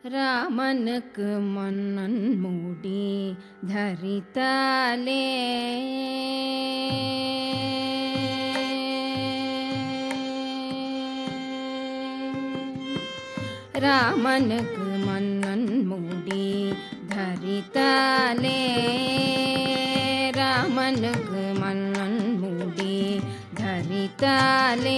ராமனுக்கு மன்னன் மூடி தரித்தாலே ராமனுக்கு மன்னன் மூடி தரித்தாலே ராமனுக்கு மன்னன் மூடி தரித்தாலே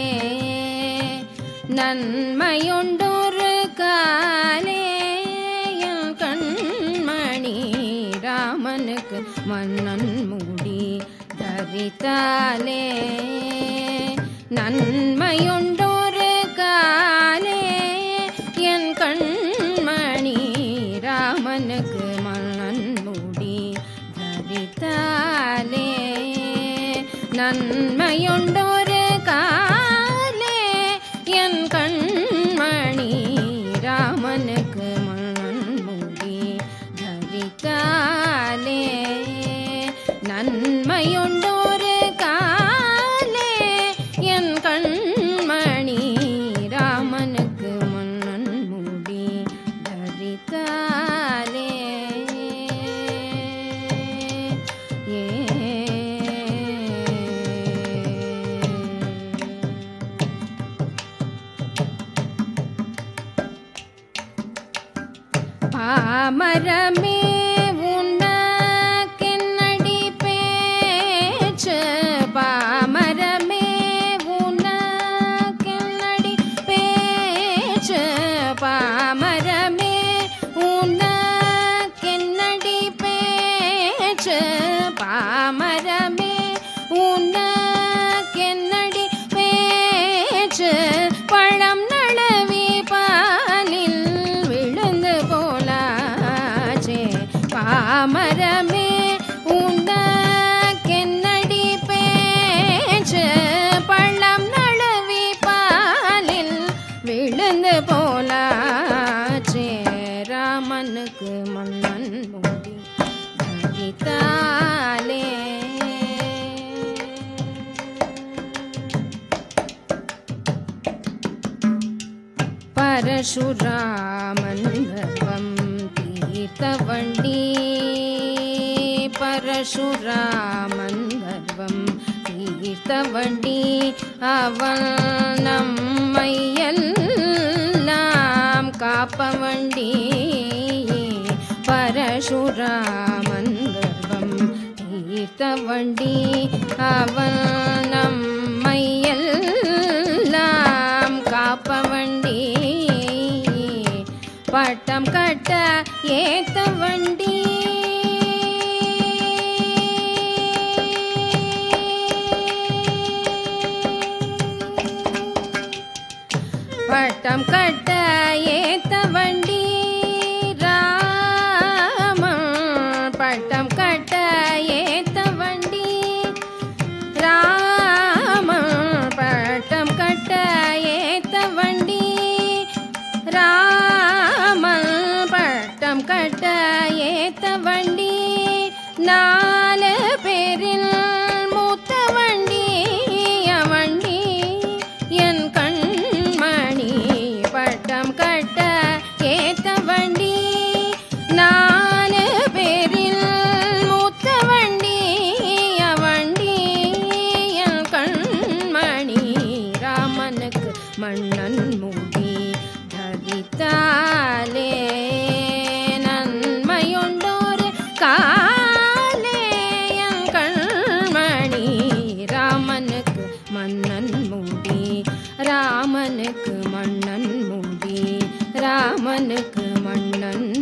நன்மையுண்டொரு காலே என் கண்மணி ராமனுக்கு மன்னன் மூடி தரித்தாலே நன்மையுண்டொரு காலே என் கண்மணி ராமனுக்கு மன்னன் மூடி தரித்தாலே நன்மையுண்டொரு காலே என் கண்மணி ராமனுக்கு மன்னன் மூடி தரித்தாலே நன்மையுண்டொரு காலே என் கண்மணி ராமனுக்கு மன்னன் மூடி தரித்தாலே ஏ பாமரமே உனக்கென்னடி பேச்சு பாமரமே உனக்கென்னடி பேச்சு பாமரமே உனக்கென்னடி பேச்சு பாமரமே உனக்கென்னடி பேச்சு பழம் நழுவி பாலில் விழுந்து போலாச்சே பாமரமே உனக்கென்னடி பேச்சு பழம் நழுவி பாலில் விழுந்து போலாச்சே ராமனுக்கு மன்னன் மூடி தரித்தாலே பரசுராமன் கர்வம் தீர்த்தவண்டி பரசுராமன் கர்வம் தீர்த்தவண்டி அவன் நம்மையெல்லாம் காப்பவண்டி பரசுராமன் கர்வம் தீர்த்தவண்டி அவன் நம்மையெல்லாம் காப்பவண்டி பட்டம் கட்ட ஏத்த வண்டி பட்டம் கட்ட ஏத்த வண்டி ராம பட்டம் கட்ட ஏத்த வண்டி ராம பட்டம் கட்ட ஏத்த வண்டி ராமன் பட்டம் கட்ட ஏத்த வண்டி நாலு பேரில் மூத்த வண்டி வண்டி என் கண்மணி பட்டம் கட்ட ஏத்த வண்டி நாலு பேரில் மூத்த வண்டி வண்டி என் கண்மணி ராமனுக்கு மன்னன் மூடி தரித்தாலே நன்மையுண்டோரு காலே என் கண்மணி ராமனுக்கு மன்னன் மூடி ராமனுக்கு மன்னன் மூடி ராமனுக்கு மன்னன்